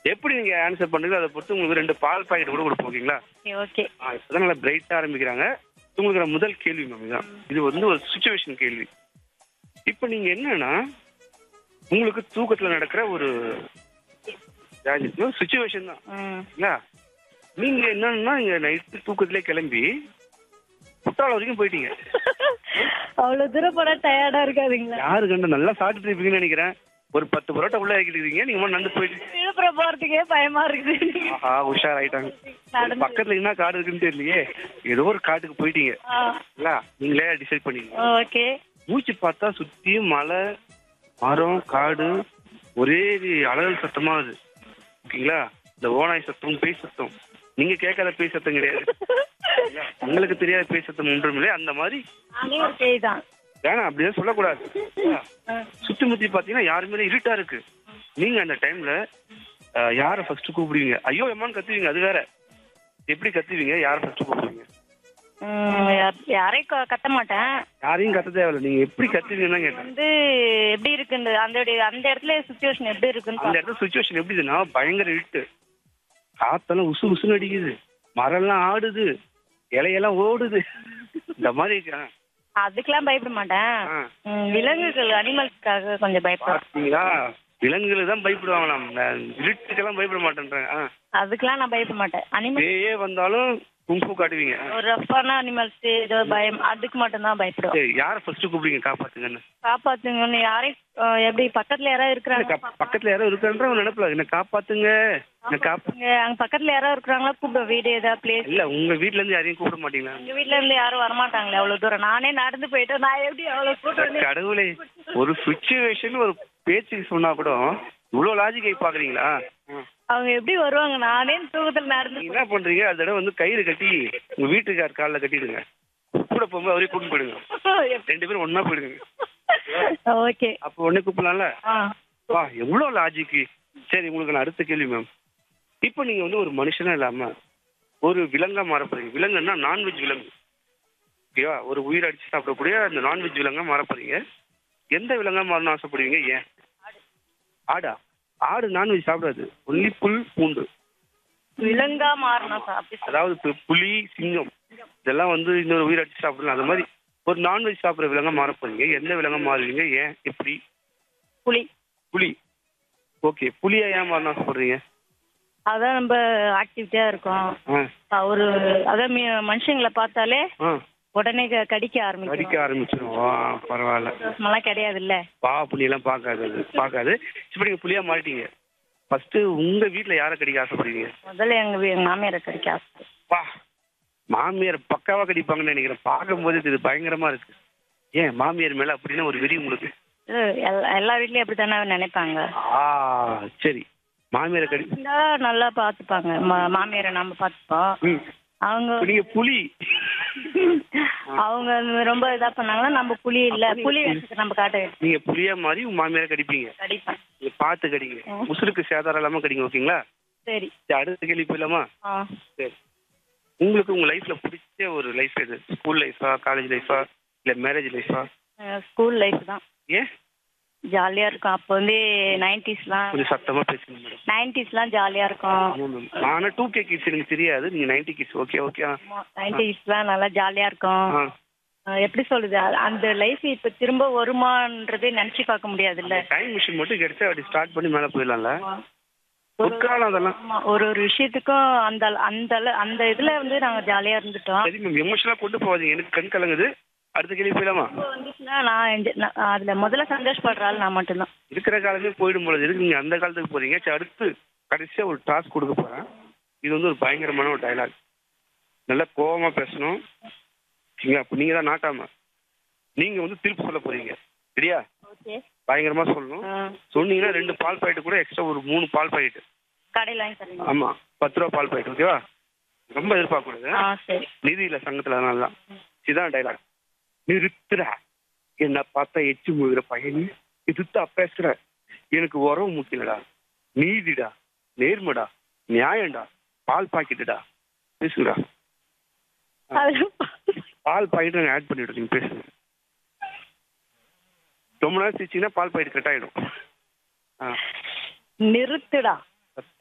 எப்படி நீங்க ஆன்சர் பண்றீங்களோ அதை பொறுத்து உங்களுக்கு ரெண்டு பால் பாக்கெட் கூட கொடுப்போம் ஓகேங்களா ஓகே ஆ, இப்பதான் நல்லா பிரைட்டா ஆரம்பிக்கிறாங்க உங்களுக்கு நான் முதல் கேள்வி மேம் இதான் இது வந்து ஒரு சுச்சுவேஷன் கேள்வி இப்போ நீங்க என்னன்னா உங்களுக்கு தூக்கத்துல நடக்கிற ஒரு சுச்சுவேஷன் தான் ம் இல்ல நீங்க என்னன்னா இங்க நைட்டு தூக்கத்திலே கிளம்பி குற்றாலம் வரைக்கும் போயிட்டீங்க அவ்வளவு தூரம் போனா டயர்டா இருக்காதுங்களா யாரு கண்டு நல்லா சாப்பிட்டுட்டு இருப்பீங்கன்னு நினைக்கிறேன் ஒரு பத்து பரோட்டா உள்ள இறக்கிட்டு நீங்க மட்டும் நடந்து போயிட்டு விழுப்புரம் போறதுக்கே பயமா இருக்குது ஆஹா உஷார் ஆயிட்டாங்க நடந்து. பக்கத்துல என்ன காடு இருக்குன்னு தெரியலையே ஏதோ ஒரு காட்டுக்கு போயிட்டீங்க ஆ, இல்ல நீங்களே டிசைட் பண்ணீங்க ஓகே மூச்சு பார்த்தா சுத்தியும் மலை மரம் காடு ஒரே அலறல் சத்தமா அது ஓகேங்களா இந்த ஓனாய் சத்தம் பேய் சத்தம் நீங்க கேட்காத பேய் சத்தம் கிடையாது உங்களுக்கு தெரியாத பேய் சத்தம் ஒன்றும் இல்லை அந்த மாதிரி நானே ஒரு பேய் தான் வேணாம் அப்படியே சொல்லக்கூடாது சுத்தி முத்தி பாத்தீங்கன்னா யாருமே இருட்டா இருக்கு நீங்க அந்த டைம்ல யார ஃபர்ஸ்ட் கூப்பிடுவீங்க ஐயோ எம்மான்னு கத்துவீங்க அது வேற எப்படி கத்துவீங்க யார ஃபர்ஸ்ட் கூப்பிடுவீங்க ம், யா- யாரையும் க- கத்த மாட்டேன் யாரையும் கத்த தேவையில்ல நீங்க எப்படி கத்துவீங்கன்னு தான் கேட்டேன் வந்து எப்படி இருக்குன்னு அந்த இடைய- அந்த இடத்துல சுச்சுவேஷன் எப்படி இருக்குன்னு அந்த இடத்துல சுச்சுவேஷன் எப்படி இருக்குன்னா பயங்கர இருட்டு காத்தெல்லாம் உசு உசுன்னு அடிக்குது மரம்லாம் ஆடுது இலையெல்லாம் ஓடுது இந்த மாதிரி இருக்கு. ஆ. அதுக்கெல்லாம் பயப்பட மாட்டேன் ஆ. ம், விலங்குகள் அனிமல்ஸ்க்காக கொஞ்சம் பயப்படுவேன் பாத்தீங்களா விலங்குகளுக்கு தான் பயப்படுவாங்களாம் நான் இருட்டுக்கெல்லாம் பயப்பட மாட்டேன்றேன் ஆ. அதுக்கெல்லாம் நான் பயப்பட மாட்டேன் அனிமல் பேயே வந்தாலும் கும்பு காட்டுவீங்க ஆ. ஒரு ரஃப்பான அனிமல்ஸ் ஏதோ பயம் அதுக்கு மட்டும் தான் பயப்படுவேன் சரி யார ஃபர்ஸ்ட் கூப்பிடுவீங்க காப்பாத்துங்கன்னு காப்பாத்துங்கன்னு யாரையும் அஹ், எப்படி பக்கத்துல யாராவது இருக்கிறாங்க கா- பக்கத்துல யாரோ இருக்கான்ற ஒரு நினைப்புல என்ன காப்பாத்துங்க என்ன காப்பா அங்க பக்கத்துல யாராவது இருக்கிறாங்களா கூப்பிடுவோம் வீடு ஏதாவது பிளேஸ் இல்ல உங்க வீட்ல இருந்து யாரையும் கூப்பிட மாட்டீங்களா எங்க வீட்ல இருந்து யாரும் வரமாட்டாங்களே அவ்வளவு தூரம் நானே நடந்து போயிட்டேன் நான் எப்படி அவ்வளவு கூட்டம் கடவுளே ஒரு சுச்சுவேஷன் ஒரு பேச்சுக்கு சொன்னா கூட இவ்வளவு லாஜிக்கை பாக்குறீங்களா அவங்க எப்படி வருவாங்க நானே தூக்கத்துல நடந்து நீங்க என்ன பண்றீங்க அந்த தடவை வந்து கயிறு கட்டி உங்க வீட்டுக்கார் காலில் கட்டிடுங்க கூட போகும்போது அவரே கூட்டு போயிடுங்க ரெண்டு பேரும் ஒண்ணா போயிடுங்க ஓகே அப்போ உடனே கூப்பிடலாம்ல ஆ வா எவ்வளவு லாஜிக்கு சரி உங்களுக்கு நான் அடுத்த கேள்வி மேம் இப்போ நீங்க வந்து ஒரு மனுஷனா இல்லாம ஒரு விலங்கா மாற போறீங்க விலங்குன்னா நான்வெஜ் விலங்கு ஓகேவா ஒரு உயிர் அடிச்சு சாப்பிடக்கூடிய அந்த நான்வெஜ் விலங்கா மாற போறீங்க எந்த விலங்கா மாறணும்னு ஆசைப்படுவீங்க ஏன் ஆடா ஆடு நான்வெஜ் சாப்பிடாது ஒன்லி புல் பூண்டு விலங்கா மாறணும் சார் அப்படி சொல்ல அதாவது இப்ப புலி சிங்கம் இதெல்லாம் வந்து இன்னொரு உயிர் அடிச்சு சாப்பிடலாம் அந்த மாதிரி ஒரு நான்வெஜ் சாப்பிட்ற விலங்கா மாற போறீங்க எந்த விலங்கா மாறுவீங்க ஏன் எப்படி புலி புலி ஓகே புலியா ஏன் மாறணும் ஆசைப்படுறீங்க அதான் நம்ம ஆக்டிவிட்டியா இருக்கோம் ஆ அஹ் ஒரு அதான் மீ- மனுஷங்களை பார்த்தாலே ஆ உடனே க- கடிக்க நடிக்க ஆரம்பிக்கும் ஆரம்பிச்சிடும் ஆ பரவாயில்ல சந்தோஷமெல்லாம் கிடையாது இல்ல பா புலியெல்லாம் பார்க்காது அது பார்க்காது இப்போ நீங்கள் புலியா மாறிட்டீங்க ஃபர்ஸ்ட் உங்க வீட்ல யாரை கடிக்க ஆசைப்படுறீங்க முதல்ல எங்க வீ- எங்க மாமியாரை கடிக்க ஆசை பா மாமியார் பக்காவா கடிப்பாங்கன்னு நினைக்கிறேன் பார்க்கும்போது இது பயங்கரமா இருக்கு ஏன் மாமியார் மேல அப்படின்னு ஒரு வெறி உங்களுக்கு இது எல்லா- எல்லா வீட்லயும் அப்படித்தானே நினைப்பாங்க ஆ சரி மாமியாரை கடி இருந்தா நல்லா பாத்துப்பாங்க மா- மாமியாரை நாம பாத்துப்போம் ம் அவங்க இப்ப நீங்க புலி அவங்க ரொம்ப இதா பண்ணாங்கன்னா நம்ம புலி இல்ல புலி வேஷத்தை நம்ம காட்ட வேண்டியது. நீங்க புலியா மாறி உங்க மாமியாரை கடிப்பீங்க கடிப்பேன் நீங்க பார்த்து கடிங்க உசுருக்கு சேதாரம் இல்லாம கடிங்க ஓகேங்களா சரி சரி, அடுத்த கேள்வி போயிடலாமா ஆ சரி உங்களுக்கு உங்க லைஃப்ல பிடிச்ச ஒரு லைஃப் எது ஸ்கூல் லைஃபா காலேஜ் லைஃபா இல்ல மேரேஜ் லைஃபா ஸ்கூல் லைஃப் தான் ஏன் ஜாலியா இருக்கும் அப்போ வந்து நைன்டிஸ்லாம் கொஞ்சம் சத்தமா பேசுங்க மேடம் நைன்டிஸ்லாம் ஜாலியா இருக்கும் ஆமா மேம் நானே டூ கே கிட்ஸ் எனக்கு தெரியாது நீங்க நைன்டி கிட்ஸ் ஓகே ஓகே நைன்டிஸ்லாம் நல்லா ஜாலியா இருக்கும் ஆ அஹ் எப்படி சொல்லுது அ- அந்த லைஃப் இப்ப திரும்ப வருமான்றதே நினைச்சு பார்க்க முடியாதுல்ல டைம் மிஷின் மட்டும் கிடைச்சா அப்படி ஸ்டார்ட் பண்ணி மேல போயிடலாம்ல பொற்காலம் அதெல்லாம் ஆமா, ஒரு ஒரு விஷயத்துக்கும் அந்த அந்த அள- அந்த இதுல வந்து நாங்க ஜாலியா இருந்துட்டோம் சரி மேம் எமோஷனலா கொண்டு போகாதீங்க எனக்கு கண் கலங்குது அடுத்த கேள்வி போயிடலாமா இப்போ வந்துச்சுன்னா நான் enjoy- நான் அதுல முதல்ல சந்தோஷப்படுற ஆள் நான் மட்டும்தான் இருக்கிற காலமே போயிடும் போல இருக்கு நீங்க அந்த காலத்துக்கு போறீங்க சரி அடுத்து கடைசியா ஒரு டாஸ்க் கொடுக்க போறேன் இது வந்து ஒரு பயங்கரமான ஒரு டைலாக் நல்லா கோவமா பேசணும் சரிங்களா அப்போ நீங்க தான் நாட்டாம நீங்க வந்து திருப்பி சொல்ல போறீங்க சரியா ஓகே பயங்கரமா சொல்லணும் சொன்னீங்கன்னா ரெண்டு பால் பாக்கெட் கூட எக்ஸ்ட்ரா ஒரு மூணு பால் பாக்கெட் கடையில் வாங்கி தரீங்க ஆமா பத்து ரூபா பால் பாக்கெட் ஓகேவா ரொம்ப எதிர்பார்க்க கூடாது ஆ சரி நிதி இல்ல சங்கத்துல அதனால தான் இதுதான் டைலாக் நிறுத்துற என்ன பார்த்தா எச்சு முழுகிற பையன் எதிர்த்தா பேசுற எனக்கு உறவு முக்கியலடா நீதிடா நேர்மடா நியாயம்டா பால் பாக்கெட்டுடா பேசுடா அதுல பால் பாக்கெட் நாங்கள் ஆட் பண்ணிவிடுறோம் நீங்க பேசுங்க ரொம்ப நேரம் சிரிச்சிங்கன்னா பால் பாக்கெட் கட் ஆயிடும் ஆ நிறுத்துடா